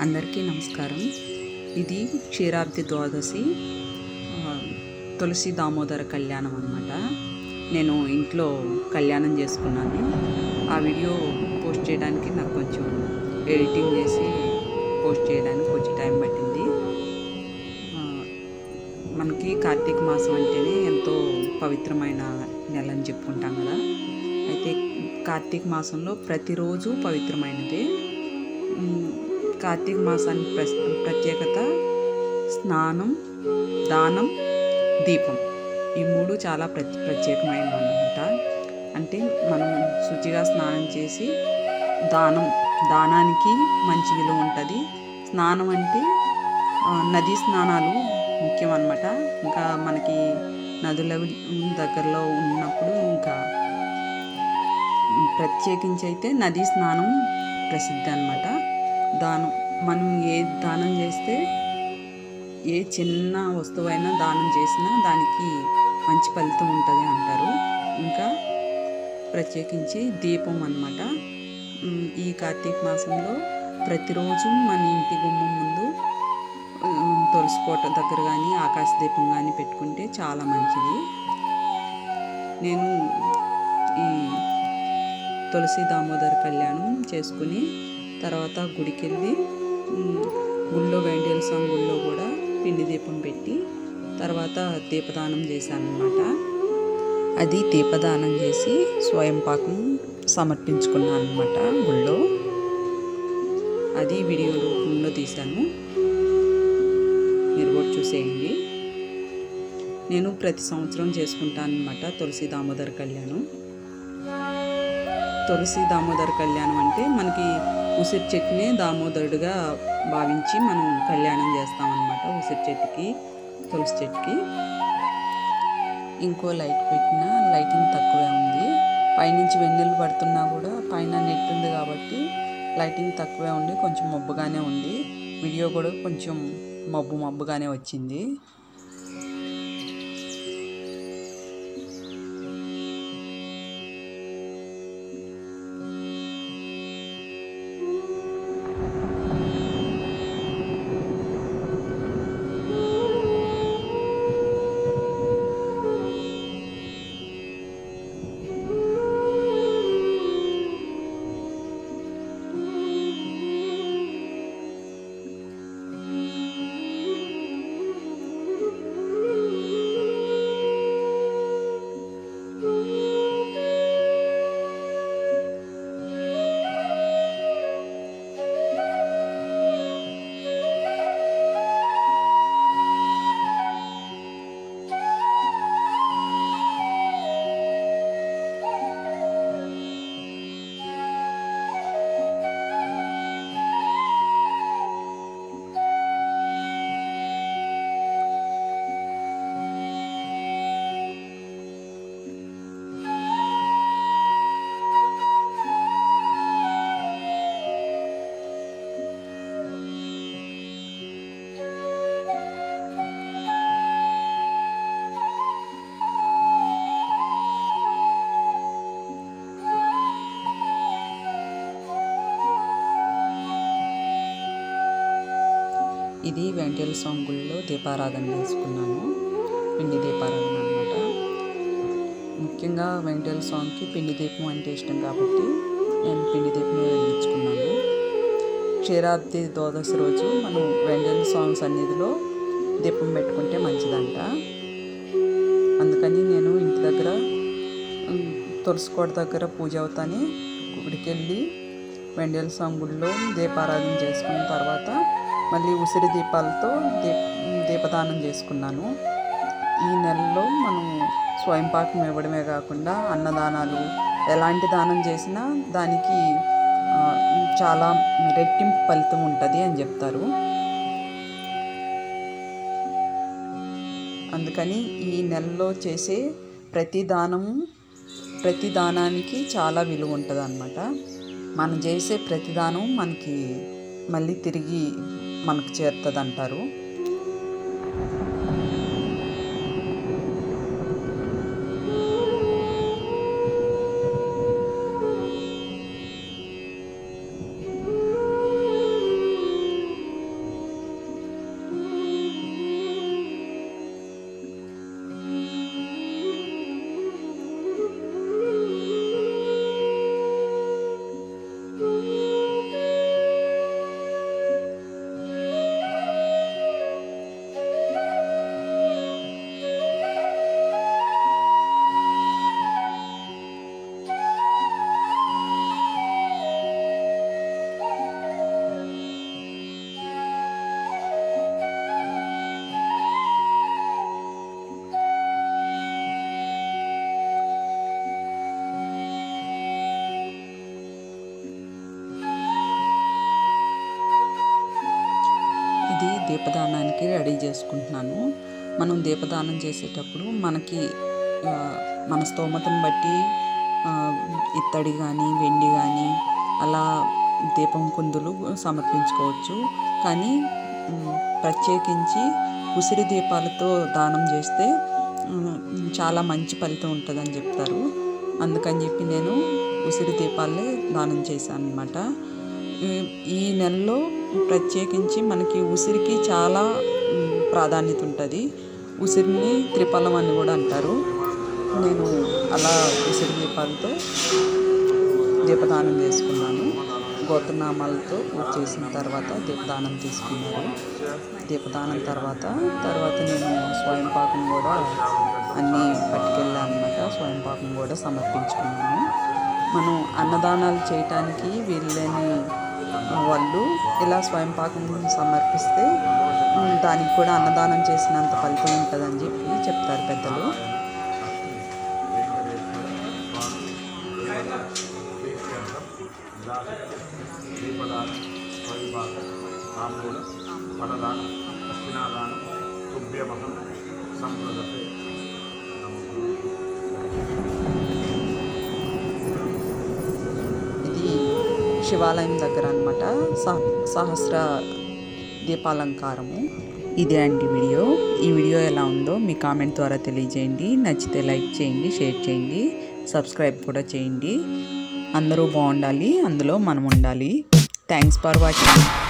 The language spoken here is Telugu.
అందరికీ నమస్కారం ఇది క్షీరాబ్ది ద్వాదశి ఆ, తులసి దామోదర కళ్యాణం అన్నమాట నేను ఇంట్లో కళ్యాణం చేసుకున్నాను ఆ వీడియో పోస్ట్ చేయడానికి నాకు కొంచెం ఎడిటింగ్ చేసి పోస్ట్ చేయడానికి కొంచెం టైం పట్టింది ఆ, మనకి కార్తీక మాసం అంటేనే ఎంతో పవిత్రమైన నెల అని చెప్పుకుంటాం కదా అయితే కార్తీక మాసంలో ప్రతిరోజు పవిత్రమైనదే ఉమ్, కార్తీక మాసానికి ప్రస్- ప్రత్యేకత స్నానం దానం దీపం ఈ మూడు చాలా ప్రత్య ప్రత్యేకమైనవి అన్నమాట అంటే మనం శుచిగా స్నానం చేసి దానం దానానికి మంచి విలువ ఉంటుంది స్నానం అంటే ఆ, నదీ స్నానాలు ముఖ్యం అన్నమాట ఇంకా మనకి నదుల దగ్గరలో ఉన్నప్పుడు ఇంకా ప్రత్యేకించి అయితే నదీ స్నానం ప్రసిద్ధి అన్నమాట దానం మనం ఏ దానం చేస్తే ఏ చిన్న వస్తువైనా దానం చేసినా దానికి మంచి ఫలితం ఉంటుంది అంటారు ఇంకా ప్రత్యేకించి దీపం అన్నమాట ఉమ్, ఈ కార్తీక మాసంలో ప్రతిరోజు మన ఇంటి గుమ్మం ముందు ఉమ్, తులసి కోట దగ్గర కానీ ఆకాశ దీపం కానీ పెట్టుకుంటే చాలా మంచిది నేను ఈ తులసి దామోదర కళ్యాణం చేసుకుని తర్వాత గుడికి వెళ్ళి ఉమ్, గుళ్ళో వెండేల స్వామి గుళ్ళో కూడా పిండి దీపం పెట్టి తర్వాత దీపదానం చేశాను అనమాట అది దీపదానం చేసి స్వయం పాకం సమర్పించుకున్నాను అనమాట గుళ్ళో అది వీడియో రూపంలో తీశాను మీరు కూడా చూసేయండి నేను ప్రతి సంవత్సరం చేసుకుంటాను అనమాట తులసి దామోదర కళ్యాణం తులసి దామోదర కళ్యాణం అంటే మనకి ఉసిరి చెట్టుని దామోదరుడుగా భావించి మనం కళ్యాణం చేస్తాం అనమాట ఉసిరి చెట్టుకి తులసి చెట్టుకి ఇంకో లైట్ పెట్టిన లైటింగ్ తక్కువే ఉంది పైనుంచి వెన్నెలు పడుతున్నా కూడా పైన నెట్ ఉంది కాబట్టి లైటింగ్ తక్కువే ఉండి కొంచెం మబ్బుగానే ఉంది వీడియో కూడా కొంచెం మబ్బు మబ్బుగానే వచ్చింది ఇది వెంకటేశ్వర స్వామి గుడిలో దీపారాధన చేసుకున్నాను పిండి దీపారాధన అనమాట ముఖ్యంగా వెంకటేశ్వర స్వామికి పిండి దీపం అంటే ఇష్టం కాబట్టి నేను పిండి దీపం వెలిగించుకున్నాను క్షీరాబ్ది ద్వాదశి రోజు మనం వెంకటేశ్వర స్వామి సన్నిధిలో దీపం పెట్టుకుంటే మంచిదంట అందుకని నేను ఇంటి దగ్గర ఉమ్, తులసి కోట దగ్గర పూజ అవుతాని గుడికి వెళ్ళి వెండేల స్వామి గుడిలో దీపారాధన చేసుకున్న తర్వాత మళ్ళీ ఉసిరి దీపాలతో దీప్ దీపదానం చేసుకున్నాను ఈ నెలలో మనం స్వయం పాకం ఇవ్వడమే కాకుండా అన్నదానాలు ఎలాంటి దానం చేసినా దానికి ఆ, చాలా రెట్టింపు ఫలితం ఉంటుంది అని చెప్తారు అందుకని ఈ నెలలో చేసే ప్రతి దానము ప్రతి దానానికి చాలా విలువ ఉంటుంది అనమాట మనం చేసే ప్రతి దానం మనకి మళ్ళీ తిరిగి మనకు చేరుతుంది అంటారు ఇది దీపదానానికి రెడీ చేసుకుంటున్నాను మనం దీపదానం చేసేటప్పుడు మనకి ఆ, మన స్తోమతను బట్టి ఆ, ఇత్తడి కానీ వెండి కానీ అలా దీపం కుందులు సమర్పించుకోవచ్చు కానీ మ్, ప్రత్యేకించి ఉసిరి దీపాలతో దానం చేస్తే మ్, చాలా మంచి ఫలితం ఉంటుందని చెప్తారు అందుకని చెప్పి నేను ఉసిరి దీపాలే దానం చేశాను అనమాట ఈ నెలలో ప్రత్యేకించి మనకి ఉసిరికి చాలా మ్, ప్రాధాన్యత ఉంటుంది ఉసిరిని త్రిఫలం అని కూడా అంటారు నేను అలా ఉసిరి దీపాలతో దీపదానం చేసుకున్నాను గోత్రనామాలతో పూజ చేసిన తర్వాత దీపదానం తీసుకున్నారు దీపదానం తర్వాత తర్వాత నేను స్వయం పాకం కూడా అన్నీ పట్టుకెళ్ళాను అనమాట స్వయం పాకం కూడా సమర్పించుకున్నాను మనం అన్నదానాలు చేయటానికి వీళ్ళని వాళ్ళు ఇలా స్వయం పాకం సమర్పిస్తే ఉమ్, దానికి కూడా అన్నదానం చేసినంత ఫలితం ఉంటుందని చెప్పి చెప్తారు పెద్దలు దీపదానం స్వయంపాకం తాంబూలం పడదానం దక్షిణాదానం తుభ్యమహం సంప్రదతే ఇది శివాలయం దగ్గర అనమాట సహస్ర దీపాలంకారము ఇదే అండి వీడియో ఈ వీడియో ఎలా ఉందో మీ కామెంట్ ద్వారా తెలియజేయండి నచ్చితే లైక్ చేయండి షేర్ చేయండి సబ్స్క్రైబ్ కూడా చేయండి అందరూ బాగుండాలి అందులో మనం ఉండాలి థ్యాంక్స్ ఫర్ వాచింగ్